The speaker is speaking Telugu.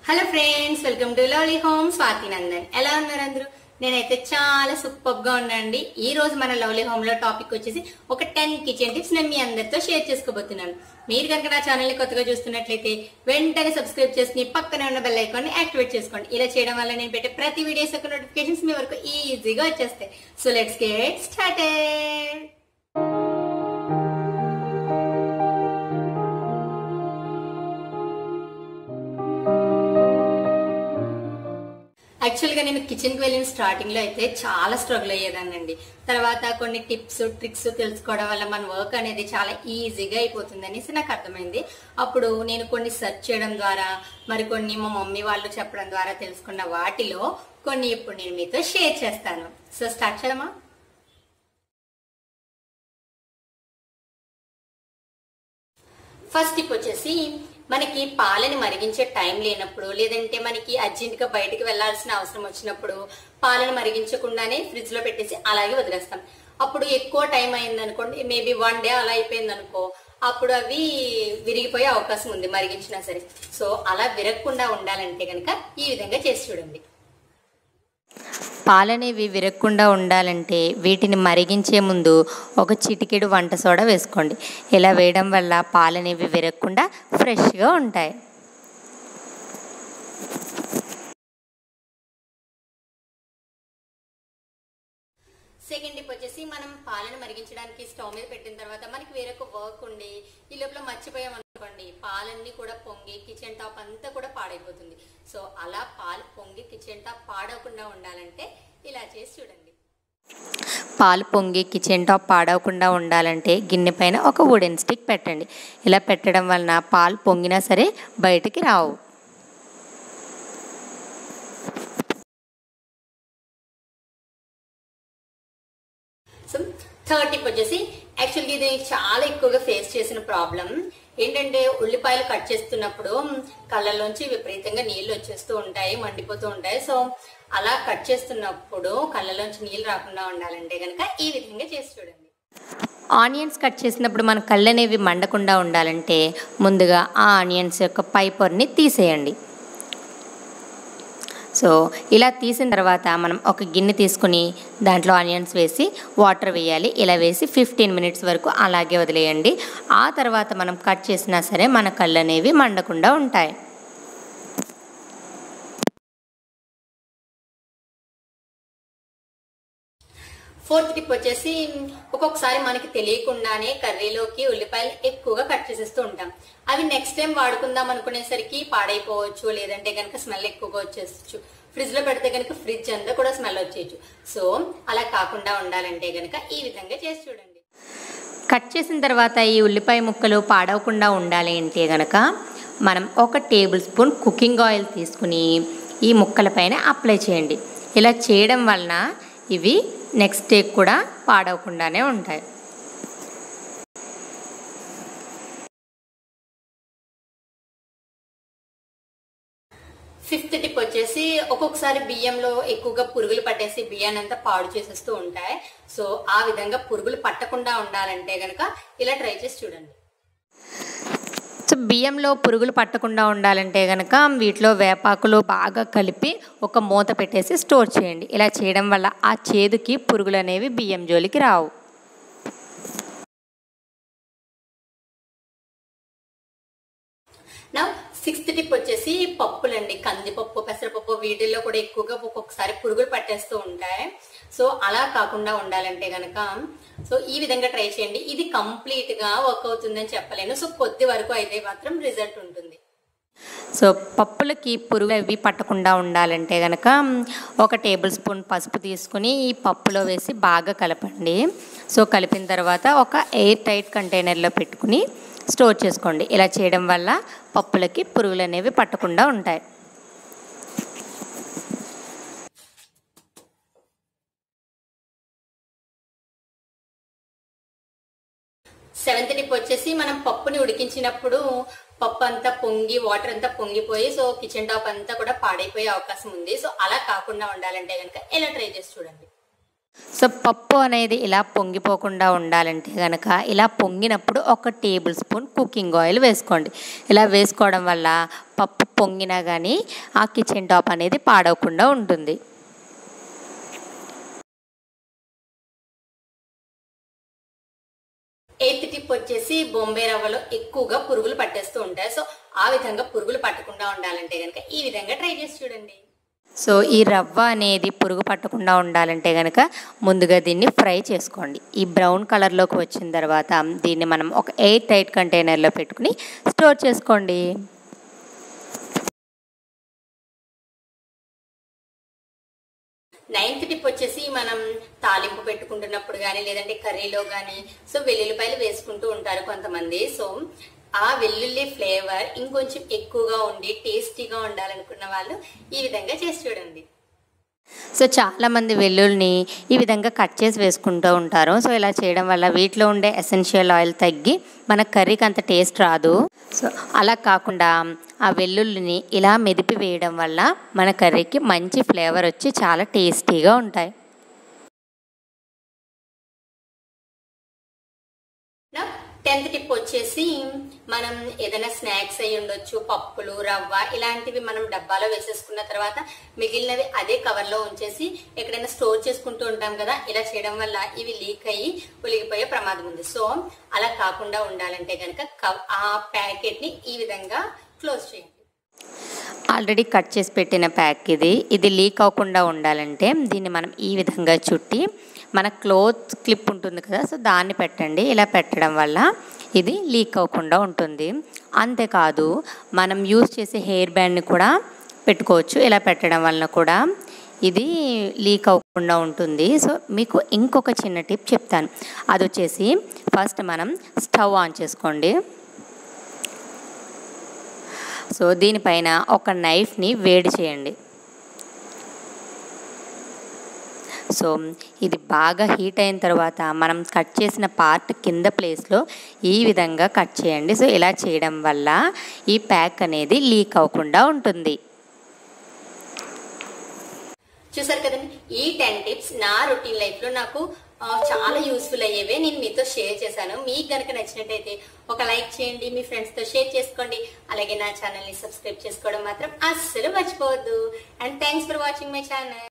hello friends welcome to lovely home Swathi Nandan ఎలా ఉన్నారు అందరూ నేనైతే చాలా సూపర్ గా ఉన్నానండి ఈ రోజు మన లవ్లీ హోమ్ లో టాపిక్ వచ్చేసి ఒక టెన్ కిచెన్ టిప్స్ నేను మీ అందరితో షేర్ చేసుకోబోతున్నాను మీరు కనుక నా ఛానల్ ని కొత్తగా చూస్తున్నట్లయితే వెంటనే సబ్స్క్రైబ్ చేసుకుని పక్కనే ఉన్న బెల్ ఐకాన్ ని యాక్టివేట్ చేసుకోండి ఇలా చేయడం వల్ల నేను పెట్టే ప్రతి వీడియోస్ యొక్క నోటిఫికేషన్స్ మీ వరకు ఈజీగా వచ్చేస్తాయి సో లెట్స్ గెట్ స్టార్టెడ్ యాక్చువల్ గా నేను కిచెన్ కి వెళ్ళిన స్టార్టింగ్ లో అయితే చాలా స్ట్రగుల్ అయ్యేదానండి తర్వాత కొన్ని టిప్స్ ట్రిక్స్ తెలుసుకోవడం వల్ల మన వర్క్ అనేది చాలా ఈజీగా అయిపోతుంది అనేసి నాకు అర్థమైంది అప్పుడు నేను కొన్ని సెర్చ్ చేయడం ద్వారా మరి కొన్ని మా మమ్మీ వాళ్ళు చెప్పడం ద్వారా తెలుసుకున్న వాటిలో కొన్ని ఇప్పుడు నేను మీతో షేర్ చేస్తాను సో స్టార్ట్ చేయడమా ఫస్ట్ టిప్ వచ్చేసి మనకి పాలని మరిగించే టైం లేనప్పుడు లేదంటే మనకి అర్జెంట్ గా బయటికి వెళ్లాల్సిన అవసరం వచ్చినప్పుడు పాలను మరిగించకుండానే ఫ్రిడ్జ్ లో పెట్టేసి అలాగే వదిలేస్తాం అప్పుడు ఎక్కువ టైం అయింది అనుకోండి మేబీ వన్ డే అలా అయిపోయింది అనుకో అప్పుడు అవి విరిగిపోయే అవకాశం ఉంది మరిగించినా సరే సో అలా విరగకుండా ఉండాలంటే కనుక ఈ విధంగా చేసి చూడండి పాలనేవి విరగకుండా ఉండాలంటే వీటిని మరిగించే ముందు ఒక చిటికెడు వంట సోడా వేసుకోండి ఇలా వేయడం వల్ల పాలనేవి విరగకుండా ఫ్రెష్గా ఉంటాయి సెకండ్ టిప్ వచ్చేసి మనం పాలను మరిగించడానికి స్టవ్ మీద పెట్టిన తర్వాత మనకి వేరొక వర్క్ ఉండి ఈ లోపల మర్చిపోయాం అనుకోండి పాలన్నీ కూడా పొంగి కిచెన్ టాప్ అంతా కూడా పాడైపోతుంది సో అలా పాలు పొంగి కిచెన్ టాప్ పాడవకుండా ఉండాలంటే ఇలా చేసి చూడండి పాలు పొంగి కిచెన్ టాప్ పాడవకుండా ఉండాలంటే గిన్నె పైన ఒక వుడెన్ స్టిక్ పెట్టండి ఇలా పెట్టడం వలన పాలు పొంగినా సరే బయటికి రావు సో థర్డ్ టిప్ వచ్చేసి యాక్చువల్గా ఇది చాలా ఎక్కువగా ఫేస్ చేసిన ప్రాబ్లం ఏంటంటే ఉల్లిపాయలు కట్ చేస్తున్నప్పుడు కళ్ళలోంచి విపరీతంగా నీళ్లు వచ్చేస్తూ ఉంటాయి మండిపోతూ ఉంటాయి సో అలా కట్ చేస్తున్నప్పుడు కళ్ళలోంచి నీళ్లు రాకుండా ఉండాలంటే కనుక ఈ విధంగా చేసి చూడండి ఆనియన్స్ కట్ చేసినప్పుడు మన కళ్ళు అనేవి మండకుండా ఉండాలంటే ముందుగా ఆ ఆనియన్స్ యొక్క పై పొరని తీసేయండి సో ఇలా తీసిన తర్వాత మనం ఒక గిన్నె తీసుకుని దాంట్లో ఆనియన్స్ వేసి వాటర్ వేయాలి ఇలా వేసి ఫిఫ్టీన్ మినిట్స్ వరకు అలాగే వదిలేయండి ఆ తర్వాత మనం కట్ చేసినా సరే మన కళ్ళు అనేవి మండకుండా ఉంటాయి ఫోర్త్ టిప్ వచ్చేసి ఒక్కొక్కసారి మనకి తెలియకుండానే కర్రీలోకి ఉల్లిపాయలు ఎక్కువగా కట్ చేసేస్తూ ఉంటాం అవి నెక్స్ట్ టైం వాడుకుందాం అనుకునేసరికి పాడైపోవచ్చు లేదంటే కనుక స్మెల్ ఎక్కువగా వచ్చేచ్చు ఫ్రిడ్జ్ లో పెడితే కనుక ఫ్రిడ్జ్ అంతా కూడా స్మెల్ వచ్చేయచ్చు సో అలా కాకుండా ఉండాలంటే కనుక ఈ విధంగా చేసి చూడండి కట్ చేసిన తర్వాత ఈ ఉల్లిపాయ ముక్కలు పాడవకుండా ఉండాలి అంటే గనక మనం ఒక టేబుల్ స్పూన్ కుకింగ్ ఆయిల్ తీసుకుని ఈ ముక్కల పైన అప్లై చేయండి ఇలా చేయడం వలన ఇవి నెక్స్ట్ డే కూడా పాడవకుండానే ఉంటాయి ఫిఫ్త్ టిప్ వచ్చేసి ఒక్కొక్కసారి బియ్యంలో ఎక్కువగా పురుగులు పట్టేసి బియ్యాన్ని అంతా పాడు చేసేస్తూ ఉంటాయి సో ఆ విధంగా పురుగులు పట్టకుండా ఉండాలంటే గనక ఇలా ట్రై చేసి చూడండి సో బియ్యంలో పురుగులు పట్టకుండా ఉండాలంటే కనుక వీటిలో వేపాకులు బాగా కలిపి ఒక మూత పెట్టేసి స్టోర్ చేయండి ఇలా చేయడం వల్ల ఆ చేదుకి పురుగులు అనేవి బియ్యం జోలికి రావు నా సిక్స్త్ టిప్ వచ్చేసి పప్పులండి కందిపప్పు పెసరపప్పు వీటిల్లో కూడా ఎక్కువగా ఒక్కొక్కసారి పురుగులు పట్టేస్తూ ఉంటాయి సో అలా కాకుండా ఉండాలంటే గనక సో ఈ విధంగా ట్రై చేయండి ఇది కంప్లీట్ గా వర్క్ అవుతుందని చెప్పలేను సో కొద్ది వరకు అయితే మాత్రం రిజల్ట్ ఉంటుంది సో పప్పులకి పురుగు అవి పట్టకుండా ఉండాలంటే కనుక ఒక టేబుల్ స్పూన్ పసుపు తీసుకుని ఈ పప్పులో వేసి బాగా కలపండి సో కలిపిన తర్వాత ఒక ఎయిర్ టైట్ కంటైనర్లో పెట్టుకుని స్టోర్ చేసుకోండి ఇలా చేయడం వల్ల పప్పులకి పురుగులు అనేవి పట్టకుండా ఉంటాయి సెవెంత్ టిప్ వచ్చేసి మనం పప్పుని ఉడికించినప్పుడు పప్పు అంతా పొంగి వాటర్ అంతా పొంగిపోయి సో కిచెన్ టాప్ అంతా కూడా పాడైపోయే అవకాశం ఉంది సో అలా కాకుండా ఉండాలంటే కనుక ఎలా ట్రై చేసి చూడండి సో పప్పు అనేది ఇలా పొంగిపోకుండా ఉండాలంటే కనుక ఇలా పొంగినప్పుడు ఒక టేబుల్ స్పూన్ కుకింగ్ ఆయిల్ వేసుకోండి ఇలా వేసుకోవడం వల్ల పప్పు పొంగినా కానీ ఆ కిచెన్ టాప్ అనేది పాడవకుండా ఉంటుంది ఎయిత్ టిప్ వచ్చేసి బొంబే రవ్వలో ఎక్కువగా పురుగులు పట్టేస్తూ ఉంటాయి సో ఆ విధంగా పురుగులు పట్టకుండా ఉండాలంటే కనుక ఈ విధంగా ట్రై చేసి చూడండి సో ఈ రవ్వ అనేది పురుగు పట్టకుండా ఉండాలంటే కనుక ముందుగా దీన్ని ఫ్రై చేసుకోండి ఈ బ్రౌన్ కలర్లోకి వచ్చిన తర్వాత దీన్ని మనం ఒక ఎయిట్ టైట్ కంటైనర్లో పెట్టుకుని స్టోర్ చేసుకోండి నైన్త్ టిప్ వచ్చేసి మనం తాలింపు పెట్టుకుంటున్నప్పుడు కానీ లేదంటే కర్రీలో కానీ సో వెల్లుల్లిపాయలు వేసుకుంటూ ఉంటారు కొంతమంది సో ఆ వెల్లుల్లి ఫ్లేవర్ ఇంకొంచెం ఎక్కువగా ఉండి టేస్టీగా ఉండాలనుకున్న వాళ్ళు ఈ విధంగా చేసి చూడండి సో చాలామంది వెల్లుల్ని ఈ విధంగా కట్ చేసి వేసుకుంటూ ఉంటారు సో ఇలా చేయడం వల్ల వీటిలో ఉండే ఎసెన్షియల్ ఆయిల్ తగ్గి మన కర్రీకి అంత టేస్ట్ రాదు సో అలా కాకుండా ఆ వెల్లుల్లిని ఇలా మెదిపి వేయడం వల్ల మన కర్రీకి మంచి ఫ్లేవర్ వచ్చి చాలా టేస్టీగా ఉంటాయి టెన్త్ టిప్ వచ్చేసి మనం ఏదైనా స్నాక్స్ అయి ఉండొచ్చు పప్పులు రవ్వ ఇలాంటివి మనం డబ్బాలో వేసేసుకున్న తర్వాత మిగిలినవి అదే కవర్ లో ఉంచేసి ఎక్కడైనా స్టోర్ చేసుకుంటూ ఉంటాం కదా ఇలా చేయడం వల్ల ఇవి లీక్ అయ్యి ఒలిగిపోయే ప్రమాదం ఉంది సో అలా కాకుండా ఉండాలంటే కనుక ఆ ప్యాకెట్ ని ఈ విధంగా క్లోజ్ చేయండి ఆల్రెడీ కట్ చేసి పెట్టిన ప్యాక్ ఇది ఇది లీక్ అవ్వకుండా ఉండాలంటే దీన్ని మనం ఈ విధంగా చుట్టి మన క్లోత్ క్లిప్ ఉంటుంది కదా సో దాన్ని పెట్టండి ఇలా పెట్టడం వల్ల ఇది లీక్ అవ్వకుండా ఉంటుంది అంతేకాదు మనం యూజ్ చేసే హెయిర్ బ్యాండ్ని కూడా పెట్టుకోవచ్చు ఇలా పెట్టడం వలన కూడా ఇది లీక్ అవ్వకుండా ఉంటుంది సో మీకు ఇంకొక చిన్న టిప్ చెప్తాను అది వచ్చేసి ఫస్ట్ మనం స్టవ్ ఆన్ చేసుకోండి సో దీనిపైన ఒక నైఫ్ని వేడి చేయండి సో ఇది బాగా హీట్ అయిన తర్వాత మనం కట్ చేసిన పార్ట్ కింద ప్లేస్లో ఈ విధంగా కట్ చేయండి సో ఇలా చేయడం వల్ల ఈ ప్యాక్ అనేది లీక్ అవ్వకుండా ఉంటుంది చూసారు కదండి ఈ టెన్ టిప్స్ నా రొటీన్ లైఫ్ లో నాకు ఆ, చాలా యూస్ఫుల్ అయ్యేవే నేను మీతో షేర్ చేశాను మీకు కనుక నచ్చినట్టయితే ఒక లైక్ చేయండి మీ ఫ్రెండ్స్ తో షేర్ చేసుకోండి అలాగే నా ఛానల్ ని సబ్స్క్రైబ్ చేసుకోవడం మాత్రం అస్సలు మర్చిపోవద్దు and thanks for watching my channel